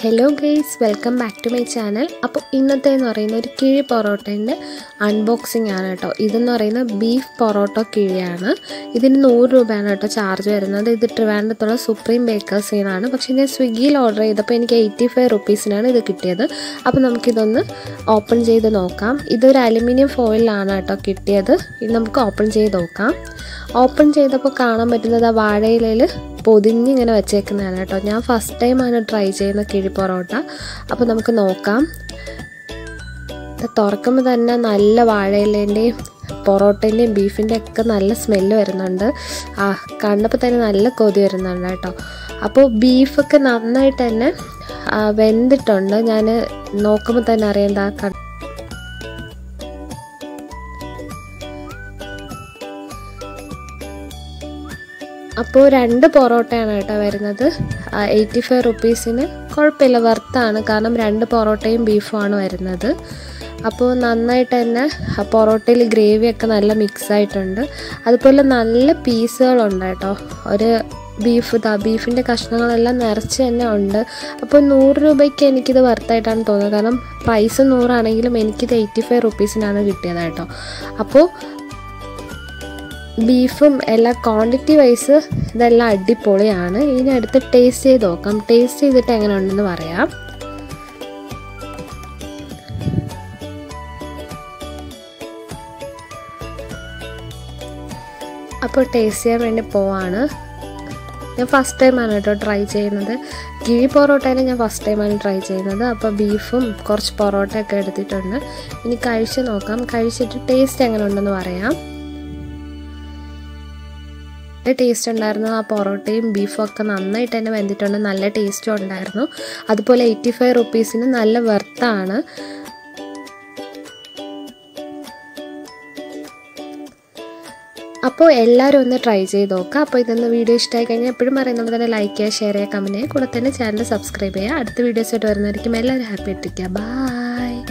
hello guys welcome back to my channel അപ്പോൾ ഇന്നത്തെ എന്ന് പറയുന്ന ഒരു കിഴി പൊറോട്ടേൻ്റെ അൺബോക്സിംഗ് ആണ് കേട്ടോ ഇതെന്ന് പറയുന്നത് ബീഫ് പൊറോട്ട കിഴിയാണ് ഇതിന് നൂറ് രൂപയാണ് കേട്ടോ ചാർജ് വരുന്നത് ഇത് ട്രിവാൻഡ്രത്തുള്ള സുപ്രീം ബേക്കേഴ്സിൽ നിന്നാണ് പക്ഷേ ഞാൻ സ്വിഗ്ഗിയിൽ ഓർഡർ ചെയ്തപ്പോൾ എനിക്ക് എയ്റ്റി ഫൈവ് റുപ്പീസിനാണ് ഇത് കിട്ടിയത് അപ്പോൾ നമുക്കിതൊന്ന് ഓപ്പൺ ചെയ്ത് നോക്കാം ഇതൊരു അലുമിനിയം ഫോയിലാണ് കേട്ടോ കിട്ടിയത് ഇത് നമുക്ക് ഓപ്പൺ ചെയ്ത് നോക്കാം ഓപ്പൺ ചെയ്തപ്പോൾ കാണാൻ പറ്റുന്നത് ആ വാഴയിലയിൽ പൊതിഞ്ഞിങ്ങനെ വെച്ചേക്കുന്നതാണ് കേട്ടോ ഞാൻ ഫസ്റ്റ് ടൈമാണ് ട്രൈ ചെയ്യുന്ന കിഴി പൊറോട്ട അപ്പോൾ നമുക്ക് നോക്കാം ഇത് തുറക്കുമ്പോൾ തന്നെ നല്ല വാഴയിലേൻ്റെയും പൊറോട്ടേൻ്റെയും ബീഫിൻ്റെ ഒക്കെ നല്ല സ്മെല്ല് വരുന്നുണ്ട് ആ കണ്ടപ്പോൾ തന്നെ നല്ല കൊതി വരുന്നുണ്ട് കേട്ടോ അപ്പോൾ ബീഫൊക്കെ നന്നായിട്ട് തന്നെ ആ, വെന്തിട്ടുണ്ട് ഞാൻ നോക്കുമ്പോൾ തന്നെ അറിയാം എന്താ ക- അപ്പോൾ രണ്ട് പൊറോട്ടയാണ് കേട്ടോ വരുന്നത് എയ്റ്റി ഫൈവ് റുപ്പീസിന് കുഴപ്പമില്ല വർത്താണ് കാരണം രണ്ട് പൊറോട്ടയും ബീഫുമാണ് വരുന്നത് അപ്പോൾ നന്നായിട്ട് തന്നെ ആ പൊറോട്ടയിൽ ഗ്രേവിയൊക്കെ നല്ല മിക്സ് ആയിട്ടുണ്ട് അതുപോലെ നല്ല പീസുകളുണ്ട് കേട്ടോ ഒരു ബീഫ് ഇതാ ബീഫിൻ്റെ കഷ്ണങ്ങളെല്ലാം നിറച്ച് തന്നെ ഉണ്ട് അപ്പോൾ നൂറ് രൂപയ്ക്ക് എനിക്കിത് വർത്തായിട്ടാണ് തോന്നുന്നത് കാരണം പ്രൈസ് നൂറാണെങ്കിലും എനിക്കിത് എയ്റ്റി ഫൈവ് റുപ്പീസിനാണ് കിട്ടിയത് കേട്ടോ അപ്പോൾ ബീഫും എല്ലാം ക്വാണ്ടിറ്റി വൈസ് ഇതെല്ലാം അടിപൊളിയാണ് ഇനി അടുത്ത് ടേസ്റ്റ് ചെയ്ത് നോക്കാം ടേസ്റ്റ് ചെയ്തിട്ട് എങ്ങനെ ഉണ്ടെന്ന് പറയാം അപ്പോൾ ടേസ്റ്റ് ചെയ്യാൻ വേണ്ടി പോവാണ് ഞാൻ ഫസ്റ്റ് ടൈമാണ് കേട്ടോ ട്രൈ ചെയ്യുന്നത് കിഴി പൊറോട്ടേനെ ഞാൻ ഫസ്റ്റ് ടൈമാണ് ട്രൈ ചെയ്യുന്നത് അപ്പോൾ ബീഫും കുറച്ച് പൊറോട്ടയൊക്കെ എടുത്തിട്ടുണ്ട് ഇനി കഴിച്ച് നോക്കാം കഴിച്ചിട്ട് ടേസ്റ്റ് എങ്ങനെ ഉണ്ടെന്ന് പറയാം നല്ല ടേസ്റ്റ് ഉണ്ടായിരുന്നു ആ പൊറോട്ടയും ബീഫും ഒക്കെ നന്നായിട്ട് തന്നെ വെന്തിട്ടുണ്ട് നല്ല ടേസ്റ്റും ഉണ്ടായിരുന്നു അതുപോലെ എയ്റ്റി ഫൈവ് റുപ്പീസിന് നല്ല വെർത്താണ് അപ്പോൾ എല്ലാവരും ഒന്ന് ട്രൈ ചെയ്ത് നോക്കുക അപ്പോൾ ഇതൊന്ന് വീഡിയോ ഇഷ്ടമായി കഴിഞ്ഞാൽ എപ്പോഴും പറയുന്നത് തന്നെ ലൈക്ക് ചെയ്യുക ഷെയർ ചെയ്യുക കമൻറ്റ് ചെയ്യുക കൂടെ തന്നെ ചാനൽ സബ്സ്ക്രൈബ് ചെയ്യുക അടുത്ത വീഡിയോസ് ആയിട്ട് വരുന്നതായിരിക്കും എല്ലാവരും ഹാപ്പി ആയിട്ടിരിക്കുക ബൈ